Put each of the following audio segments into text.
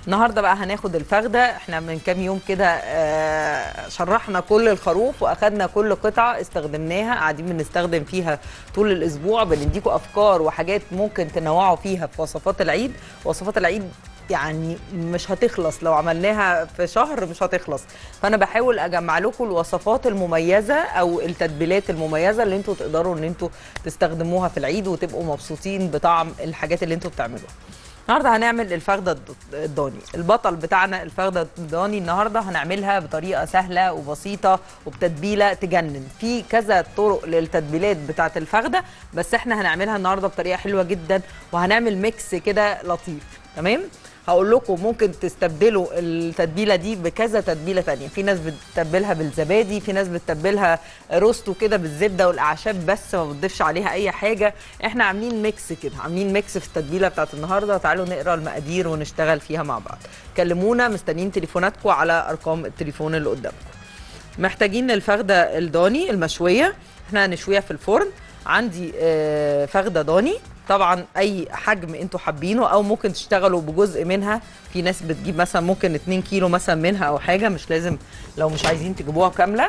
النهارده بقى هناخد الفخده احنا من كام يوم كده آه، شرحنا كل الخروف واخدنا كل قطعه استخدمناها قاعدين بنستخدم فيها طول الاسبوع بنديكم افكار وحاجات ممكن تنوعوا فيها في وصفات العيد وصفات العيد يعني مش هتخلص لو عملناها في شهر مش هتخلص فانا بحاول اجمع لكم الوصفات المميزه او التتبيلات المميزه اللي انتوا تقدروا ان انتوا تستخدموها في العيد وتبقوا مبسوطين بطعم الحاجات اللي انتوا بتعملوها النهارده هنعمل الفخده الض- الضاني البطل بتاعنا الفخده الضاني النهارده هنعملها بطريقه سهله وبسيطه وبتتبيله تجنن في كذا طرق للتتبيلات بتاعه الفخده بس احنا هنعملها النهارده بطريقه حلوه جدا وهنعمل ميكس كده لطيف تمام هقول لكم ممكن تستبدلوا التتبيله دي بكذا تتبيله تانية في ناس بتتبلها بالزبادي في ناس بتتبلها روستو كده بالزبده والاعشاب بس ما بتضيفش عليها اي حاجه احنا عاملين ميكس كده عاملين ميكس في التتبيله بتاعت النهارده تعالوا نقرا المقادير ونشتغل فيها مع بعض كلمونا مستنيين تليفوناتكم على ارقام التليفون اللي قدامكم محتاجين الفخده الضاني المشويه احنا هنشويها في الفرن عندي آه، فخده ضاني طبعا اي حجم انتوا حابينه او ممكن تشتغلوا بجزء منها في ناس بتجيب مثلا ممكن 2 كيلو مثلا منها او حاجه مش لازم لو مش عايزين تجيبوها كامله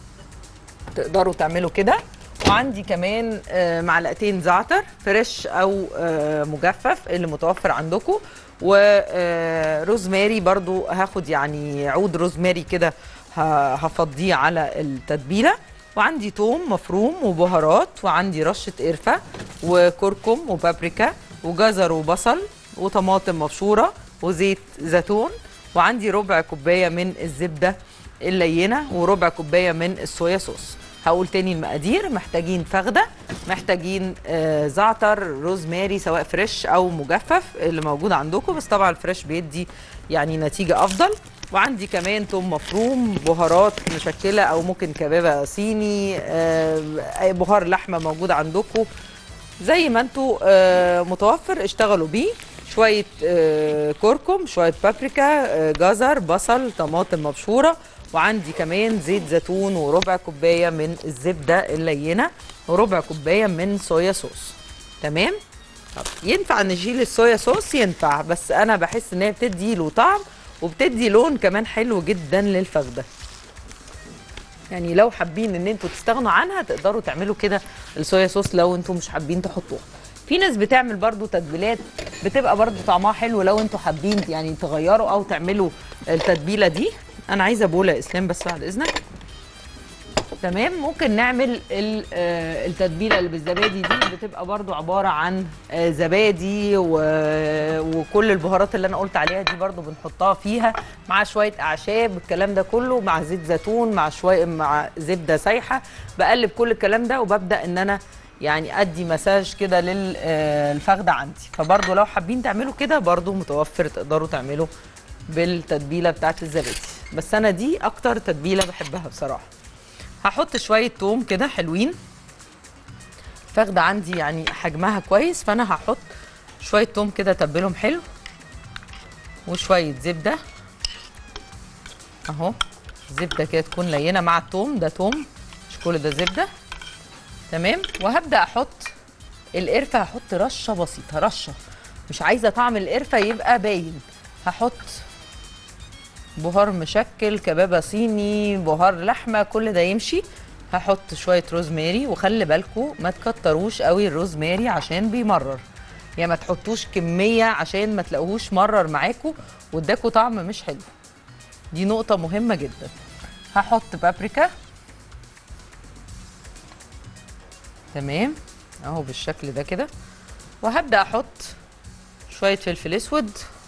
تقدروا تعملوا كده وعندي كمان آه، معلقتين زعتر فريش او آه، مجفف اللي متوفر عندكم وروزماري برضو هاخد يعني عود روزماري كده ه- هفضيه على التتبيله وعندي توم مفروم وبهارات وعندي رشه قرفه وكركم وبابريكا وجزر وبصل وطماطم مبشوره وزيت زيتون وعندي ربع كوبايه من الزبده اللينه وربع كوبايه من الصويا صوص هقول تاني المقادير محتاجين فخده محتاجين آه زعتر روزماري سواء فريش او مجفف اللي موجود عندكم بس طبعا الفريش بيدي يعني نتيجه افضل وعندي كمان توم مفروم بهارات مشكله او ممكن كبابه صيني آه أي بهار لحمه موجود عندكم زي ما انتوا آه، متوفر اشتغلوا بيه شويه آه، كركم شويه بابريكا آه، جزر بصل طماطم مبشوره وعندي كمان زيت زيتون وربع كوبايه من الزبده اللينه وربع كوبايه من صويا صوص تمام طب ينفع نشيل الصويا صوص ينفع بس انا بحس ان هي بتدي له طعم وبتدي لون كمان حلو جدا للفخده يعني لو حابين ان انتوا تستغنوا عنها تقدروا تعملوا كده الصويا صوص لو انتوا مش حابين تحطوها في ناس بتعمل برضو تتبيلات بتبقى برضو طعمها حلو لو انتوا حابين يعني تغيروا او تعملوا التتبيله دي انا عايزه بوله يا اسلام بس بعد اذنك تمام ممكن نعمل ال- آه، التتبيله اللي بالزبادي دي بتبقى برضو عباره عن آه، زبادي و- وكل البهارات اللي انا قلت عليها دي برضو بنحطها فيها مع شويه اعشاب الكلام ده كله مع زيت زيتون مع شويه مع زبده سايحه بقلب كل الكلام ده وببدا ان انا يعني ادي مساج كده للفخده عندي فبرضو لو حابين تعملوا كده برضو متوفر تقدروا تعملوا بالتتبيله بتاعت الزبادي بس انا دي اكتر تتبيله بحبها بصراحه هحط شويه توم كده حلوين فاخده عندي يعني حجمها كويس فانا هحط شويه توم كده تبلهم حلو وشويه زبده اهو زبده كده تكون لينه مع التوم ده توم مش كل ده زبده تمام وهبدا احط القرفه هحط رشه بسيطه رشه مش عايزه طعم القرفه يبقى باين هحط بهار مشكل كبابه صيني بهار لحمه كل ده يمشي هحط شويه روزماري وخلي بالكم ما تكتروش قوي الروزماري عشان بيمرر يعني ما تحطوش كميه عشان ما تلاقوهوش مرر معاكم واداكوا طعم مش حلو دي نقطه مهمه جدا هحط بابريكا تمام اهو بالشكل ده كده وهبدا احط شويه فلفل اسود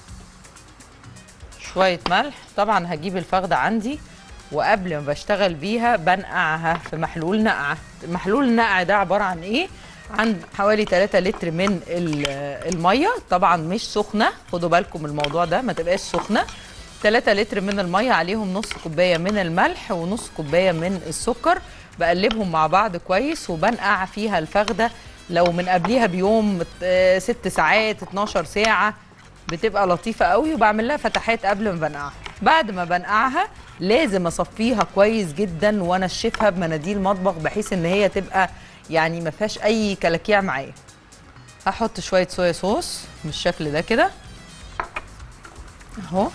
شويه ملح طبعا هجيب الفخده عندي وقبل ما بشتغل بيها بنقعها في محلول نقع محلول النقع ده عباره عن ايه عن حوالي 3 لتر من ال- الميه طبعا مش سخنه خدوا بالكم من الموضوع ده ما تبقاش سخنه 3 لتر من الميه عليهم نص كوبايه من الملح ونص كوبايه من السكر بقلبهم مع بعض كويس وبنقع فيها الفخده لو من قبليها بيوم آه، ست ساعات 12 ساعه بتبقى لطيفه قوي وبعمل لها فتحات قبل ما بنقعها بعد ما بنقعها لازم اصفيها كويس جدا وانشفها بمناديل مطبخ بحيث ان هي تبقى يعني ما فيهاش اي كلاكيع معايا هحط شويه صويا صوص بالشكل ده كده اهو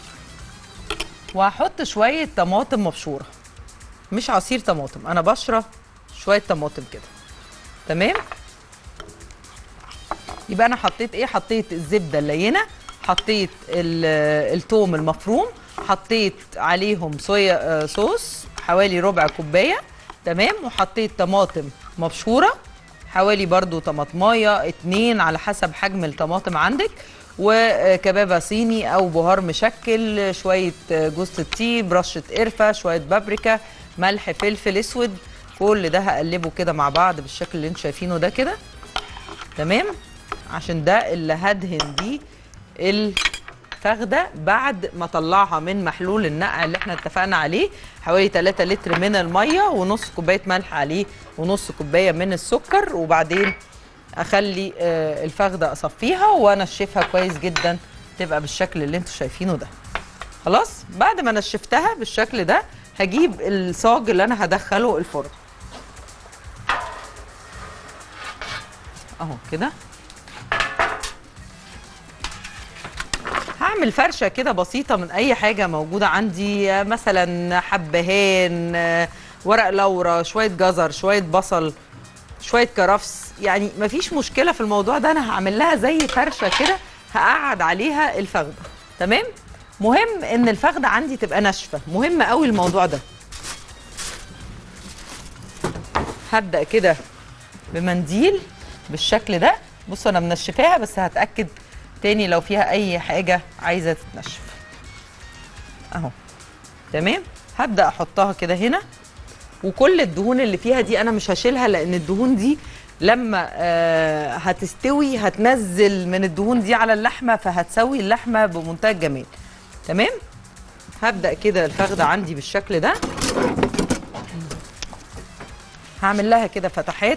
وهحط شويه طماطم مبشوره مش عصير طماطم انا بشره شويه طماطم كده تمام يبقى انا حطيت ايه حطيت الزبده اللينه حطيت ال- التوم المفروم حطيت عليهم صويا آه، صوص حوالي ربع كوبايه تمام وحطيت طماطم مبشوره حوالي برضو طماطمايه اتنين على حسب حجم الطماطم عندك وكبابه صيني او بهار مشكل شويه جوز الطيب رشه قرفه شويه بابريكا ملح فلفل اسود كل ده هقلبه كده مع بعض بالشكل اللي انتوا شايفينه ده كده تمام عشان ده اللي هدهن بيه الفخده بعد ما اطلعها من محلول النقع اللي احنا اتفقنا عليه حوالي 3 لتر من الميه ونص كوبايه ملح عليه ونص كوبايه من السكر وبعدين اخلي آه، الفخده اصفيها وانشفها كويس جدا تبقى بالشكل اللي انتوا شايفينه ده خلاص بعد ما نشفتها بالشكل ده هجيب الصاج اللي انا هدخله الفرن اهو كده هعمل فرشه كده بسيطه من اي حاجه موجوده عندي آه، مثلا حبهان آه، ورق لورا شويه جزر شويه بصل شويه كرفس يعني مفيش مشكله في الموضوع ده انا هعمل لها زي فرشه كده هقعد عليها الفخده تمام مهم ان الفخده عندي تبقى ناشفه مهم قوي الموضوع ده هبدا كده بمنديل بالشكل ده بصوا انا منشفاها بس هتاكد تاني لو فيها اي حاجه عايزه تتنشف اهو تمام هبدا احطها كده هنا وكل الدهون اللي فيها دي انا مش هشيلها لان الدهون دي لما آه هتستوي هتنزل من الدهون دي على اللحمه فهتسوي اللحمه بمنتهى الجمال تمام هبدا كده الفخده عندي بالشكل ده هعمل لها كده فتحات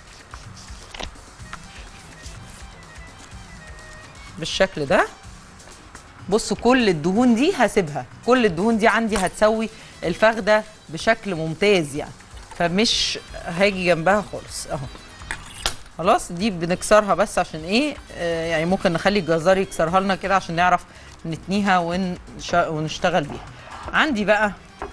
بالشكل ده بصوا كل الدهون دي هسيبها كل الدهون دي عندي هتسوي الفخده بشكل ممتاز يعني فمش هاجي جنبها خالص اهو خلاص دي بنكسرها بس عشان ايه آه يعني ممكن نخلي الجزار يكسرها لنا كده عشان نعرف نتنيها ونش... ونشتغل بيها عندي بقى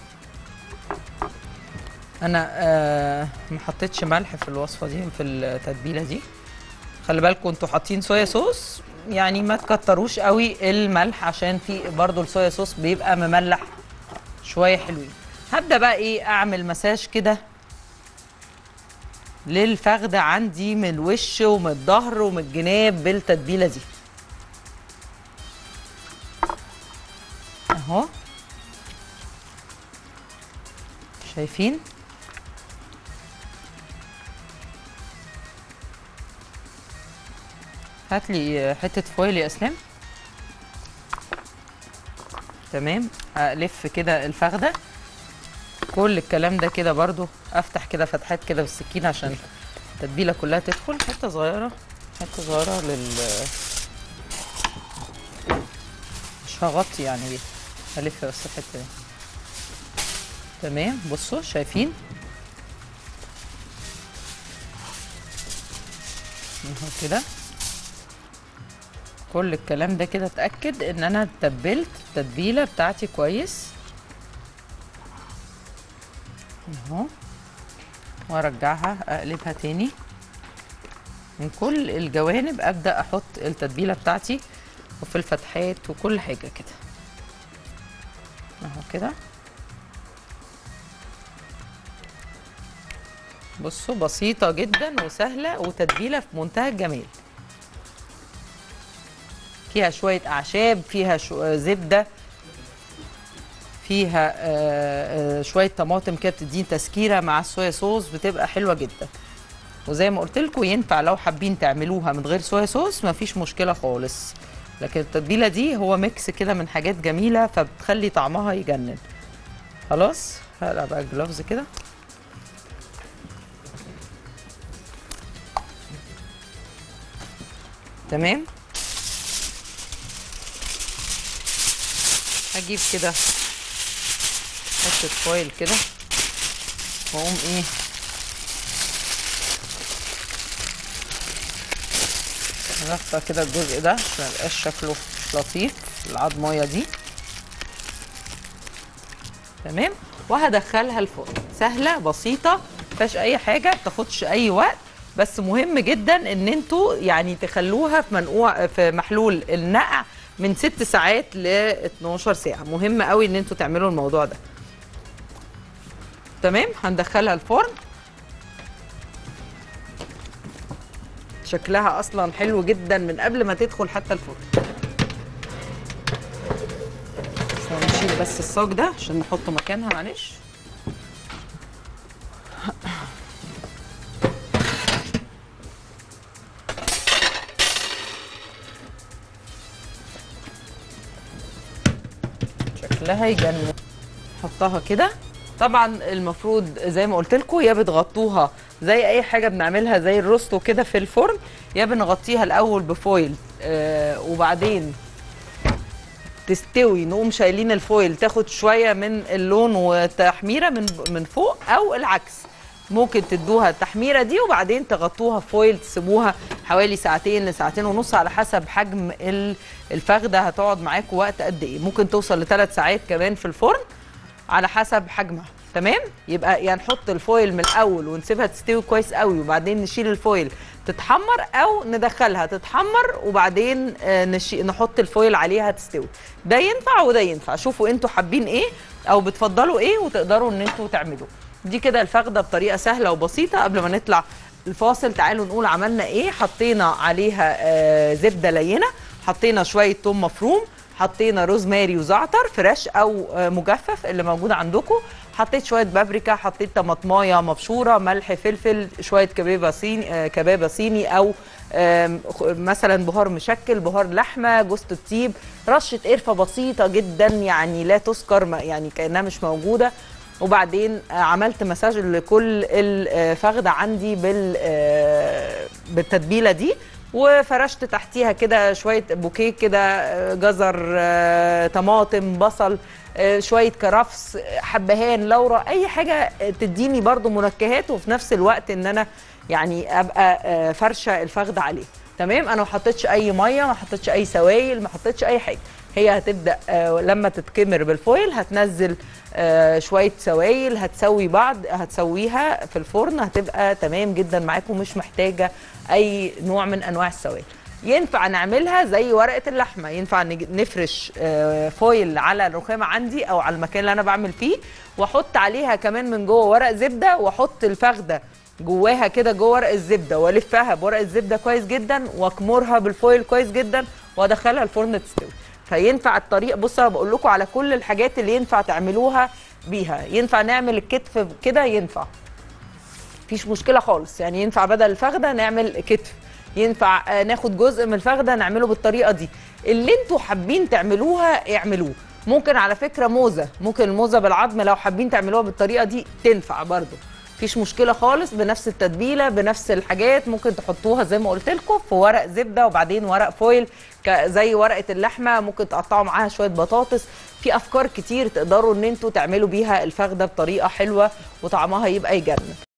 انا آه ما حطيتش ملح في الوصفه دي في التتبيله دي خلي بالكم انتوا حاطين صويا صوص يعني ما تكتروش قوي الملح عشان في برضو الصويا صوص بيبقى مملح شويه حلوين هبدا بقى ايه اعمل مساج كده للفخده عندي من الوش ومن الظهر ومن الجناب بالتتبيله دي اهو شايفين هات لي حته فويل يا اسلام تمام الف كده الفخده كل الكلام ده كده برضو افتح كده فتحات كده بالسكينه عشان التتبيله كلها تدخل حته صغيره حته صغيره لل مش هغطي يعني بيها هلف بس الحته دي تمام بصوا شايفين اهو كده كل الكلام ده كده اتاكد ان انا تبلت التتبيله بتاعتي كويس اهو وارجعها اقلبها تاني من كل الجوانب ابدا احط التتبيله بتاعتي وفي الفتحات وكل حاجه كده اهو كده بصوا بسيطه جدا وسهله وتتبيله في منتهى الجمال فيها شويه اعشاب فيها شو زبده فيها آه، آه، شويه طماطم كده بتديني تسكيره مع الصويا صوص بتبقى حلوه جدا وزي ما قلت لكم ينفع لو حابين تعملوها من غير صويا صوص مفيش مشكله خالص لكن التتبيله دي هو ميكس كده من حاجات جميله فبتخلي طعمها يجنن خلاص هقلع بقى الجلافز كده تمام هجيب كده حته فويل كده واقوم ايه نغطى كده الجزء ده عشان ميبقاش شكله مش لطيف العضمايه دي تمام وهدخلها الفرن سهله بسيطه مفيهاش اي حاجه ما بتاخدش اي وقت بس مهم جدا ان انتوا يعني تخلوها في منقوع في محلول النقع من 6 ساعات ل 12 ساعه مهم قوي ان انتوا تعملوا الموضوع ده تمام هندخلها الفرن شكلها اصلا حلو جدا من قبل ما تدخل حتى الفرن بس هنشيل بس الصاج ده عشان نحطه مكانها معلش شكلها يجنن نحطها كده طبعا المفروض زي ما قلت لكم يا بتغطوها زي اي حاجه بنعملها زي الروستو كده في الفرن يا بنغطيها الاول بفويل آه وبعدين تستوي نقوم شايلين الفويل تاخد شويه من اللون وتحميره من من فوق او العكس ممكن تدوها التحميره دي وبعدين تغطوها فويل تسيبوها حوالي ساعتين لساعتين ونص على حسب حجم ال- الفخده هتقعد معاكم وقت قد ايه ممكن توصل لثلاث ساعات كمان في الفرن على حسب حجمها تمام يبقى يعني نحط الفويل من الاول ونسيبها تستوي كويس قوي وبعدين نشيل الفويل تتحمر او ندخلها تتحمر وبعدين آه، نشي نحط الفويل عليها تستوي ده ينفع وده ينفع شوفوا انتوا حابين ايه او بتفضلوا ايه وتقدروا ان انتوا تعملوه دي كده الفخده بطريقه سهله وبسيطه قبل ما نطلع الفاصل تعالوا نقول عملنا ايه حطينا عليها آه، زبده لينه حطينا شويه توم مفروم حطينا روزماري وزعتر فريش او آه، مجفف اللي موجود عندكم حطيت شويه بابريكا حطيت طماطمايه مبشوره ملح فلفل شويه كبابه صيني آه، كبابه صيني او آم، خ- مثلا بهار مشكل بهار لحمه جوز الطيب رشه قرفه بسيطه جدا يعني لا تذكر ما- يعني كانها مش موجوده وبعدين آه، عملت مساج لكل الفخده عندي بال آه، بالتتبيله دي وفرشت تحتيها كده شويه بوكيه كده آه، جزر آه، طماطم بصل آه، شويه كرفس آه، حبهان لورا اي حاجه آه، تديني برضو منكهات وفي نفس الوقت ان انا يعني ابقى آه، فرشه الفخده عليه تمام انا ما حطيتش اي ميه ما حطيتش اي سوائل ما حطيتش اي حاجه هي هتبدا آه، لما تتكمر بالفويل هتنزل آه، شويه سوائل هتسوي بعض هتسويها في الفرن هتبقى تمام جدا معاكم مش محتاجه اي نوع من انواع السوائل ينفع نعملها زي ورقه اللحمه ينفع نج- نفرش آه، فويل على الرخامه عندي او على المكان اللي انا بعمل فيه واحط عليها كمان من جوه ورق زبده واحط الفخده جواها كده جوه ورق الزبده والفها بورق الزبده كويس جدا واكمرها بالفويل كويس جدا وادخلها الفرن تستوي فينفع الطريقه بصوا انا بقول لكم على كل الحاجات اللي ينفع تعملوها بيها ينفع نعمل الكتف كده ينفع مفيش مشكله خالص يعني ينفع بدل الفخده نعمل كتف ينفع آه، ناخد جزء من الفخده نعمله بالطريقه دي اللي انتوا حابين تعملوها اعملوه ممكن على فكره موزه ممكن الموزه بالعظم لو حابين تعملوها بالطريقه دي تنفع برضو مفيش مشكله خالص بنفس التتبيله بنفس الحاجات ممكن تحطوها زي ما قلت لكم في ورق زبده وبعدين ورق فويل ك- زي ورقه اللحمه ممكن تقطعوا معاها شويه بطاطس في افكار كتير تقدروا ان انتوا تعملوا بيها الفخده بطريقه حلوه وطعمها يبقى يجنن